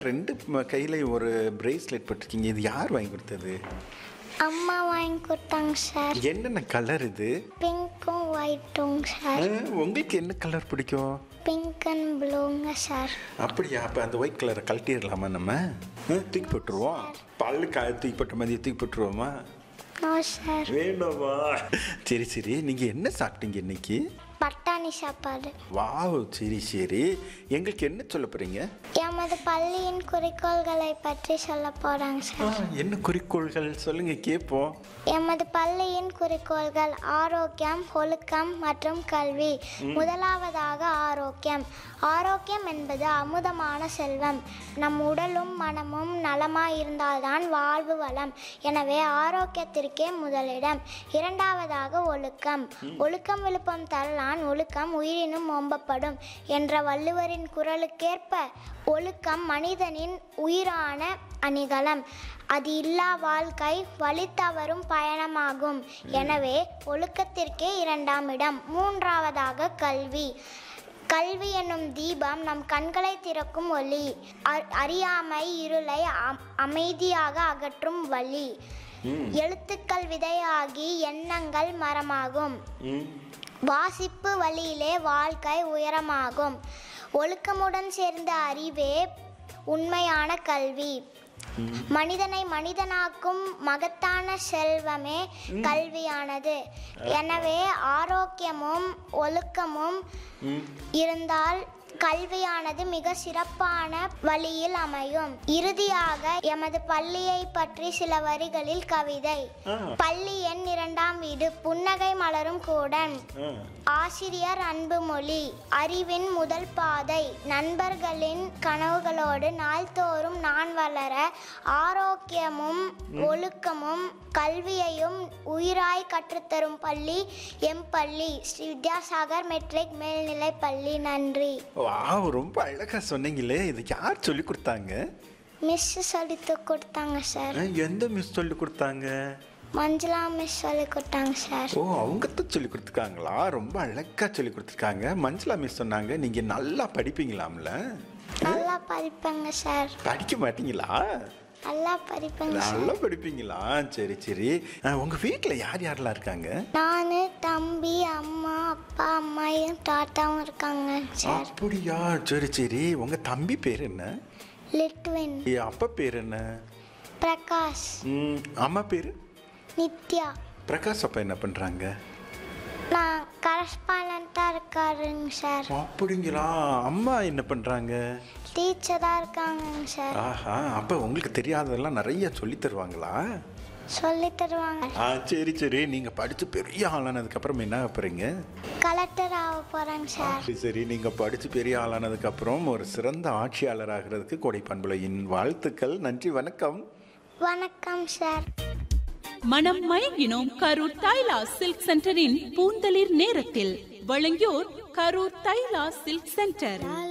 ரெண்டு ம- கையில ஒரு பிரேஸ்லெட் போட்டிருக்கீங்க இது யார் வாங்கி கொடுத்தது அம்மா வாங்கி கொடுத்தாங்க சார் என்னென்ன கலர் இது பிங்க்கும் ஒயிட்டும் சார் ஆ, உங்களுக்கு என்ன கலர் பிடிக்கும் பிங்க் அண்ட் ப்ளூங்க சார் அப்படியா அப்போ அந்த ஒயிட் கலரை கழட்டிடலாமா நம்ம ஆ, தூக்கி போட்டுருவோம் பல்லு கா தூக்கி போட்ட மாதிரி தூக்கி போட்டுருவோமா நோ சார் வேண்டாமா சரி சரி நீங்கள் என்ன சாப்பிட்டீங்க இன்னைக்கு பட்டாணி சாப்பாடு வாவ் சரி சரி எங்களுக்கு என்ன சொல்ல போகிறீங்க எமது பள்ளியின் குறிக்கோள்களை பற்றி சொல்ல போறாங்க சார் என்ன குறிக்கோள்கள் சொல்லுங்க கேட்போம் எமது பள்ளியின் குறிக்கோள்கள் ஆரோக்கியம் ஒழுக்கம் மற்றும் கல்வி முதலாவதாக ஆரோக்கியம் ஆரோக்கியம் என்பது அமுதமான செல்வம் நம் உடலும் மனமும் நலமாய் இருந்தால்தான் வாழ்வு வளம் எனவே ஆரோக்கியத்திற்கே முதலிடம் இரண்டாவதாக ஒழுக்கம் ஒழுக்கம் விழுப்பம் தரலான் ஒழுக்கம் உயிரினும் ஓம்பப்படும் என்ற வள்ளுவரின் குரலுக்கேற்ப ஒழுக்கம் மனிதனின் உயிரான அணிகலம் அது இல்லா வாழ்க்கை வழி தவறும் பயணமாகும் எனவே ஒழுக்கத்திற்கே இரண்டாம் இடம் மூன்றாவதாக கல்வி கல்வி என்னும் தீபம் நம் கண்களை திறக்கும் ஒளி அ- அறியாமை இருளை அம்- அமைதியாக அகற்றும் வழி எழுத்துக்கள் விதையாகி எண்ணங்கள் மரமாகும் வாசிப்பு வழியிலே வாழ்க்கை உயரமாகும் ஒழுக்கமுடன் சேர்ந்த அறிவே உண்மையான கல்வி மனிதனை மனிதனாக்கும் மகத்தான செல்வமே கல்வியானது எனவே ஆரோக்கியமும் ஒழுக்கமும் இருந்தால் கல்வியானது மிக சிறப்பான வழியில் அமையும் இறுதியாக எமது பள்ளியை பற்றி சில வரிகளில் கவிதை பள்ளி எண் இரண்டாம் வீடு புன்னகை மலரும் கூடன் ஆசிரியர் அன்பு மொழி அறிவின் முதல் பாதை நண்பர்களின் கனவுகளோடு நாள்தோறும் நான் வளர ஆரோக்கியமும் ஒழுக்கமும் கல்வியையும் உயிராய் கற்றுத்தரும் பள்ளி எம் பள்ளி ஸ்ரீ வித்யாசாகர் மெட்ரிக் மேல்நிலைப் பள்ளி நன்றி வாவ் ரொம்ப அழகா சொன்னீங்களே இது யார் சொல்லி கொடுத்தாங்க மிஸ் சொல்லி கொடுத்தாங்க சார் ஆ, எந்த மிஸ் சொல்லி கொடுத்தாங்க மஞ்சுளா மிஸ் சொல்லி கொடுத்தாங்க சார் ஓ அவங்க தான் சொல்லி கொடுத்துருக்காங்களா ரொம்ப அழகா சொல்லி கொடுத்துருக்காங்க மஞ்சளா மிஸ் சொன்னாங்க நீங்க நல்லா படிப்பீங்களாம்ல நல்லா படிப்பேங்க சார் படிக்க மாட்டீங்களா நல்லா படிப்பேங்க சார் நல்லா படிப்பீங்களா சரி சரி ஆ, உங்க வீட்ல யார் யாரெல்லாம் இருக்காங்க நான் தம்பி அம்மா அப்பா அம்மாயும் தாத்தாவும் இருக்காங்க சார் அப்படியா சரி சரி உங்க தம்பி பேர் என்ன லிட்வின் ஏ, அப்பா பேர் என்ன பிரகாஷ் ம், அம்மா பேர் நித்யா பிரகாஷ் அப்பா என்ன பண்றாங்க நான் கரஸ்பாண்டண்ட்டாக இருக்காருங்க சார் அப்படிங்களா அம்மா என்ன பண்றாங்க டீச்சராக இருக்காங்கங்க சார் ஆஹா அப்ப உங்களுக்கு தெரியாததெல்லாம் நிறைய சொல்லி தருவாங்களா சொல்லி தருவாங்க ஆ சரி சரி நீங்க படிச்சு பெரிய ஆளானதுக்கு அப்புறம் என்ன போறீங்க கலெக்டர் ஆக போகிறேங்க சார் சரி, சரி நீங்க படிச்சு பெரிய ஆளானதுக்கு அப்புறம் ஒரு சிறந்த ஆட்சியாளர் ஆகிறதுக்கு கோடை பண்புலையின் வாழ்த்துக்கள் நன்றி வணக்கம் வணக்கம் சார் மனம் மயங்கினோம் கரூர் தைலா சில்க் சென்டரின் பூந்தளிர் நேரத்தில் வழங்கியோர் கரூர் தைலா சில்க் சென்டர்